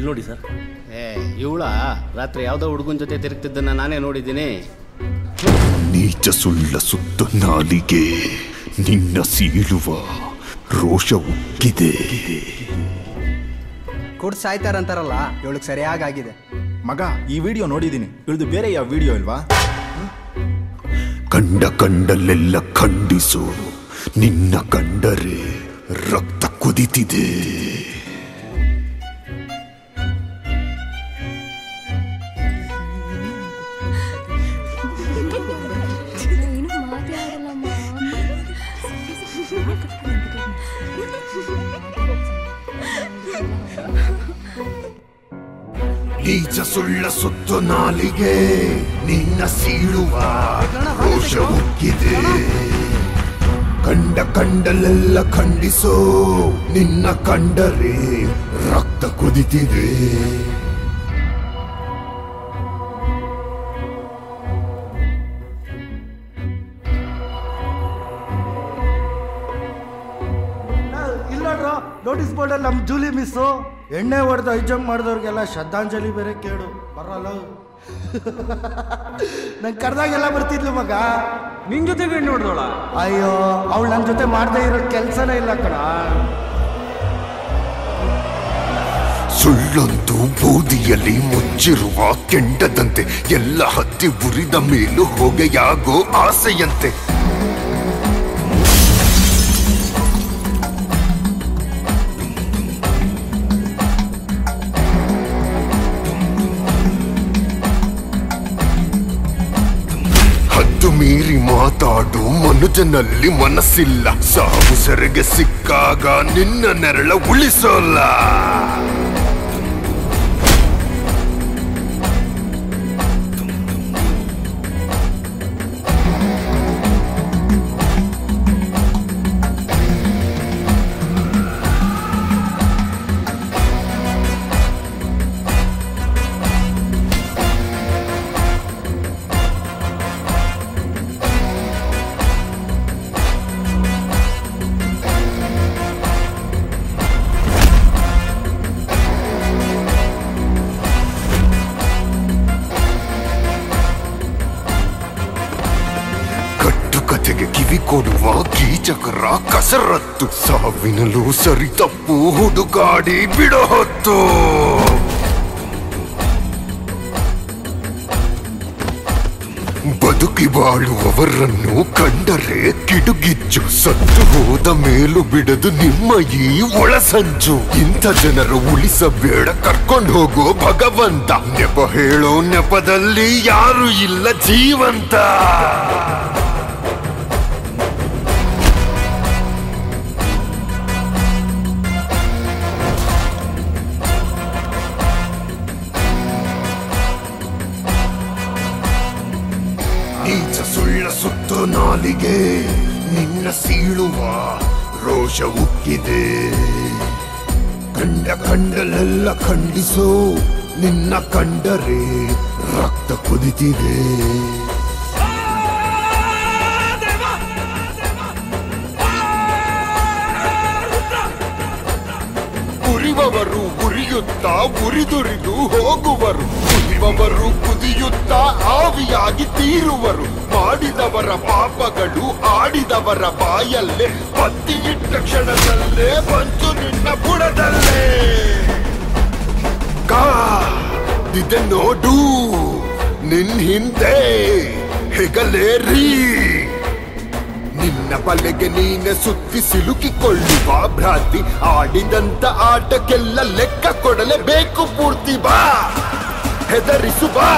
ಇಲ್ಲಿ ನೋಡಿ ಸರ್ ಏ ಇವಳ ರಾತ್ರಿ ಯಾವುದೋ ಹುಡುಗನ ಜೊತೆ ತಿರುಗ್ತಿದ್ದನ್ನ ನಾನೇ ನೋಡಿದ್ದೀನಿ ನೀಚ ಸುಳ್ಳ ಸುತ್ತ ನಾಲಿಗೆ ನಿನ್ನ ಸೀಳುವ ರೋಷ ಉಕ್ಕಿದೆ ಕುಡ್ ಸಾಯ್ತಾರಂತಾರಲ್ಲ ಇವಳಿಗೆ ಸರಿಯಾಗಿದೆ ಮಗ ಈ ವಿಡಿಯೋ ನೋಡಿದ್ದೀನಿ ಇಳ್ದು ಬೇರೆ ಯಾವ ವಿಡಿಯೋ ಇಲ್ವಾ ಕಂಡ ಕಂಡಲ್ಲೆಲ್ಲ ಖಂಡಿಸು ನಿನ್ನ ಕಂಡರೆ ರಕ್ತ ಕುದಿತಿದೆ ಏನು ಮಾತಾಡಲ್ಲಮ್ಮ ನೀಚ ಸುಳ್ಳ ಸುತ್ತ ನಾಲಿಗೆ ನಿನ್ನ ಸೀಳುವ ರೋಷ ಉಕ್ಕಿದೆ ಕಂಡ ಕಂಡಲ್ಲೆಲ್ಲ ಖಂಡಿಸೋ ನಿನ್ನ ಕಂಡರೆ ರಕ್ತ ಕುದಿತಿದೆ ಇಲ್ಲ ನೋಟಿಸ್ ಬೋರ್ಡಲ್ಲಿ ನಮ್ಮ ಜೂಲಿ ಮಿಸ್ಸು ಎಣ್ಣೆ ಹೊಡೆದು ಹೈ ಜಂಪ್ ಮಾಡಿದವ್ರಿಗೆಲ್ಲ ಶ್ರದ್ಧಾಂಜಲಿ ಬೇರೆ ಕೇಳು ಬರಲ್ಲ ನಂಗೆ ಕರೆದಾಗೆಲ್ಲ ಬರ್ತಿದ್ಲು ಮಗ ನಿನ್ ಜೊತೆಗೆ ಎಣ್ಣೆ ಹೊಡೆದೋಳ ಅಯ್ಯೋ ಅವಳು ನನ್ನ ಜೊತೆ ಮಾಡದೇ ಇರೋ ಕೆಲಸನೇ ಇಲ್ಲ ಕಣ ಸುಳ್ಳೊಂದು ಬೂದಿಯಲ್ಲಿ ಮುಚ್ಚಿರುವ ಕೆಂಡದಂತೆ ಎಲ್ಲ ಹತ್ತಿ ಉರಿದ ಮೇಲೂ ಹೊಗೆಯಾಗೋ ಆಸೆಯಂತೆ ಹದ್ದು ಮೀರಿ ಮಾತಾಡು ಮನುಜನಲ್ಲಿ ಮನಸ್ಸಿಲ್ಲ ಸಾವು ಸೆರೆಗೆ ಸಿಕ್ಕಾಗ ನಿನ್ನ ನೆರಳ ಉಳಿಸೋಲ್ಲ ಕಟ್ಟು ಕಥೆಗೆ ಕಿವಿ ಕೊಡುವ ಕೀಚಕರ ಕಸರತ್ತು ಸಾವಿನಲು ಸರಿ ತಪ್ಪು ಹುಡುಗಾಡಿ ಬಿಡೋ ಹೊತ್ತು ಬದುಕಿ ಬಾಳುವವರನ್ನು ಕಂಡರೆ ಕಿಡುಗಿಚ್ಚು ಸತ್ತು ಹೋದ ಮೇಲೂ ಬಿಡದು ನಿಮ್ಮ ಈ ಒಳಸಂಚು ಇಂಥ ಜನರು ಉಳಿಸಬೇಡ ಕರ್ಕೊಂಡು ಹೋಗೋ ಭಗವಂತ ನೆಪ ಹೇಳೋ ನೆಪದಲ್ಲಿ ಯಾರು ಇಲ್ಲ ಜೀವಂತ ನೀಚ ಸುಳ್ಳ ಸುತ್ತು ನಾಲಿಗೆ ನಿನ್ನ ಸೀಳುವ ರೋಷ ಉಕ್ಕಿದೆ ಕಂಡ ಕಂಡಲೆಲ್ಲ ಖಂಡಿಸೋ ನಿನ್ನ ಕಂಡರೆ ರಕ್ತ ಕುದಿತಿದೆ ಉರಿವವರು ಉರಿಯುತ್ತಾ ಉರಿದುರಿದು ಹೋಗುವರು ಕುದಿಯುವವರು ಕುದಿಯುತ್ತಾ ಆವಿಯಾಗಿ ತೀರುವರು ಮಾಡಿದವರ ಪಾಪಗಳು ಆಡಿದವರ ಬಾಯಲ್ಲೇ ಬತ್ತಿ ಇಟ್ಟ ಕ್ಷಣದಲ್ಲೇ ಬಂತು ನಿನ್ನ ಬುಡದಲ್ಲೇ ಕಾದಿದೆ ನೋಡು ನಿನ್ ಹಿಂದೆ ಹೆಗಲೇರಿ ನಿನ್ನ ಬಲೆಗೆ ನೀನೆ ಸುತ್ತಿ ಸಿಲುಕಿಕೊಳ್ಳುವ ಭ್ರಾಂತಿ ಆಡಿದಂತ ಆಟಕ್ಕೆಲ್ಲ ಲೆಕ್ಕ ಕೊಡಲೇಬೇಕು ಪೂರ್ತಿ ಬಾ ಹೆದರಿಸು ಬಾ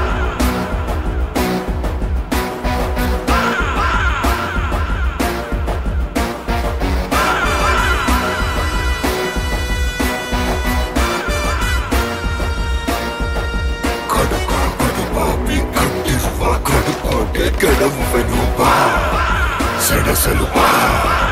ಕಡುಕ ಕಡುಪಾಪಿ ಕಟ್ಟಿರುವ ಕಡುಕೋಟೆ ಕೆಡವುವೆನು ಬಾ ಸೆಡಸಲು ಬಾ